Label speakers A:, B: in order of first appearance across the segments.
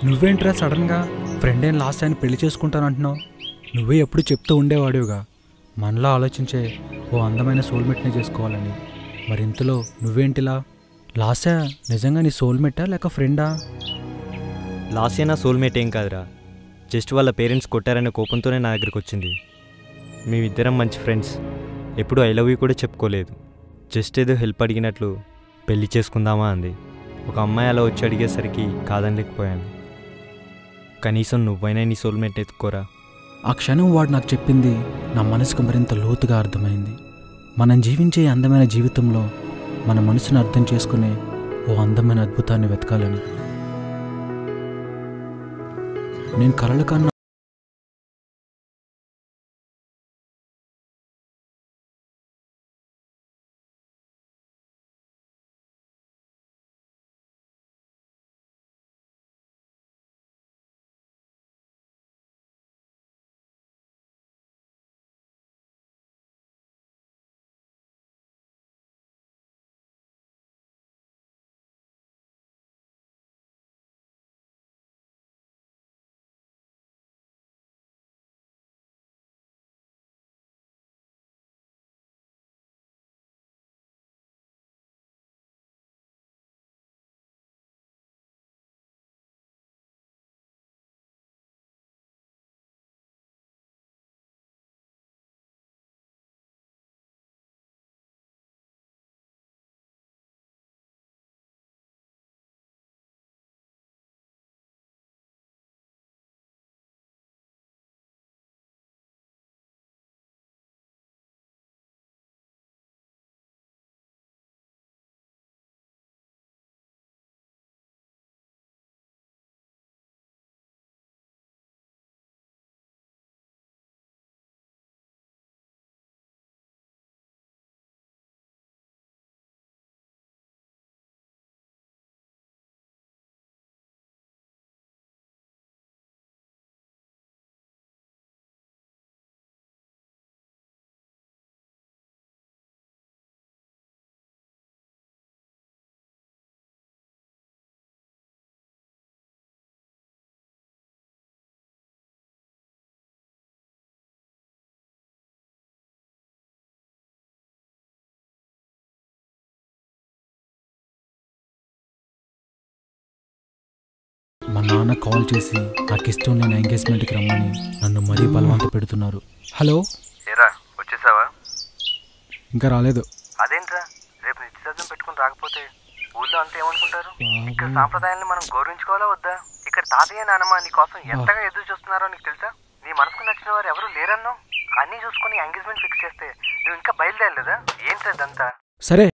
A: నువ్వేంట్రా సడన్గా ఫ్రెండ్ ఏం లాస్ట్ ఆయన పెళ్లి చేసుకుంటానంటున్నావు నువ్వే ఎప్పుడు చెప్తూ ఉండేవాడివిగా మనలో ఆలోచించే ఓ అందమైన సోల్మేట్నే చేసుకోవాలని మరి ఇంతలో నువ్వేంటిలా లాస్యా నిజంగా నీ సోల్మేటా లేక ఫ్రెండా
B: లాస్ట్ నా సోల్మేట్ ఏం కాదురా జస్ట్ వాళ్ళ పేరెంట్స్ కొట్టారనే కోపంతోనే నా దగ్గరికి వచ్చింది మేమిద్దరం మంచి ఫ్రెండ్స్ ఎప్పుడు ఐ లవ్ యూ కూడా చెప్పుకోలేదు జస్ట్ ఏదో హెల్ప్ అడిగినట్లు పెళ్లి చేసుకుందామా అంది ఒక అమ్మాయి అలా వచ్చి అడిగేసరికి కాదనలేకపోయాను కనీసం నువ్వైనా నీ సోల్మేట్ ఎత్తుకోరా
A: ఆ క్షణం వాడు నాకు చెప్పింది నా మనసుకు మరింత లోతుగా అర్థమైంది మనం జీవించే ఈ అందమైన జీవితంలో మన మనసును అర్థం చేసుకునే ఓ అందమైన అద్భుతాన్ని వెతకాలని నేను కలలు కన్నా మా నాన్న కాల్ చేసి నాకు ఇష్టం నేను ఎంగేజ్మెంట్కి రమ్మని నన్ను మరీ బలవంత పెడుతున్నారు హలో
C: ఏరా వచ్చేసావా
A: ఇంకా రాలేదు
C: అదేంట్రా రేపు నిశ్చితార్థం పెట్టుకుని రాకపోతే ఊళ్ళో అంతా ఏమనుకుంటారు ఇక్కడ సాంప్రదాయాన్ని మనం గౌరవించుకోవాలా వద్దా ఇక్కడ తాతయ్య నానమ్మ నీ కోసం ఎంతగా ఎదురు చూస్తున్నారో నీకు తెలుసా నీ మనసుకు నచ్చిన వారు ఎవరు లేరన్నావు అన్నీ చూసుకొని ఎంగేజ్మెంట్ ఫిక్స్ చేస్తే నువ్వు ఇంకా బయలుదేరలేదా ఏంటి అదంతా
A: సరే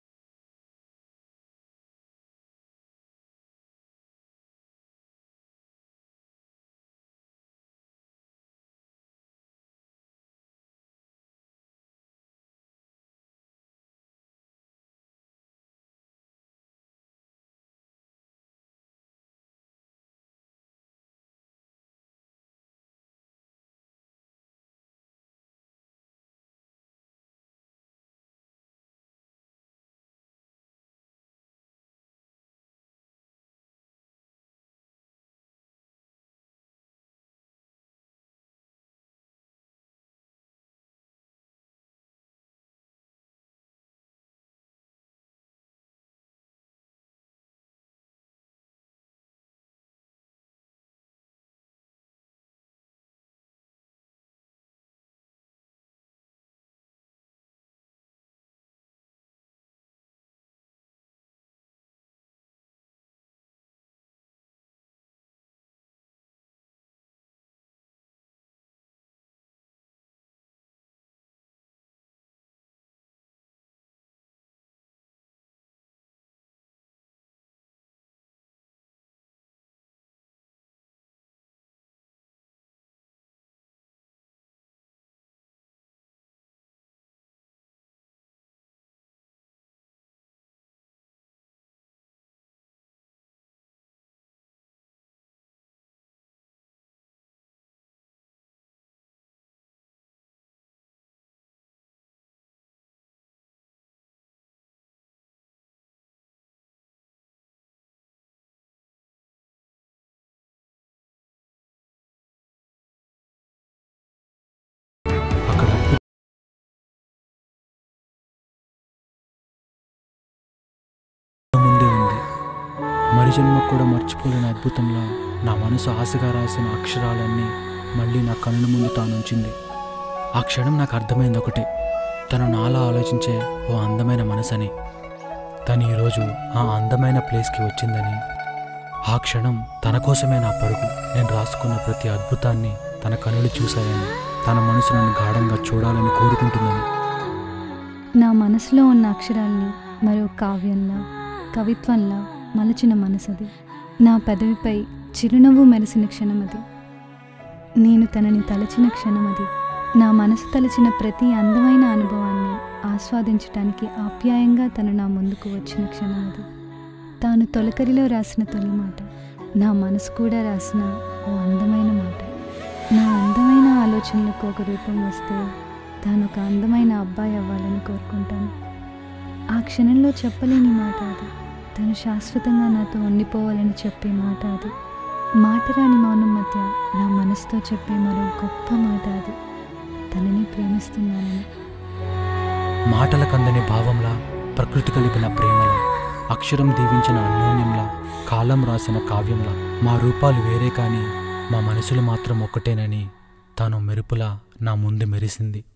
A: పునర్జన్మకు కూడా మర్చిపోలేని అద్భుతంలా నా మనసు ఆశగా రాసిన అక్షరాలన్నీ మళ్ళీ నా కళ్ళ ముందు తానుంచింది ఆ క్షణం నాకు అర్థమైంది ఒకటే తను నాలా ఆలోచించే ఓ అందమైన మనసని తను ఈరోజు ఆ అందమైన ప్లేస్కి వచ్చిందని ఆ క్షణం తన కోసమే నా పరుగు నేను రాసుకున్న ప్రతి అద్భుతాన్ని తన కనులు చూశాయని తన మనసు నన్ను గాఢంగా చూడాలని కోరుకుంటుందని
D: నా మనసులో ఉన్న అక్షరాల్ని మరో కావ్యంలా కవిత్వంలా మలచిన మనసది నా పెదవిపై చిరునవ్వు మెరిసిన క్షణమది నేను తనని తలచిన క్షణమది నా మనసు తలచిన ప్రతి అందమైన అనుభవాన్ని ఆస్వాదించటానికి ఆప్యాయంగా తను నా ముందుకు వచ్చిన క్షణమది తాను తొలకరిలో రాసిన తొలి మాట నా మనసు కూడా రాసిన ఓ అందమైన మాట నా అందమైన ఆలోచనలకు ఒక రూపం వస్తే తాను ఒక అందమైన అబ్బాయి అవ్వాలని కోరుకుంటాను ఆ క్షణంలో చెప్పలేని మాట అది తను శాశ్వతంగా నాతో ఉండిపోవాలని చెప్పే మాట అది మాట రాని మౌనం మధ్య నా మనసుతో చెప్పే మరో గొప్ప మాట అది తనని ప్రేమిస్తున్నానని
A: మాటల కందని భావంలా ప్రకృతి కలిపిన ప్రేమలా అక్షరం దీవించిన అన్యోన్యంలా కాలం రాసిన కావ్యంలా మా రూపాలు వేరే కానీ మా మనసులు మాత్రం ఒక్కటేనని తాను మెరుపులా నా ముందు మెరిసింది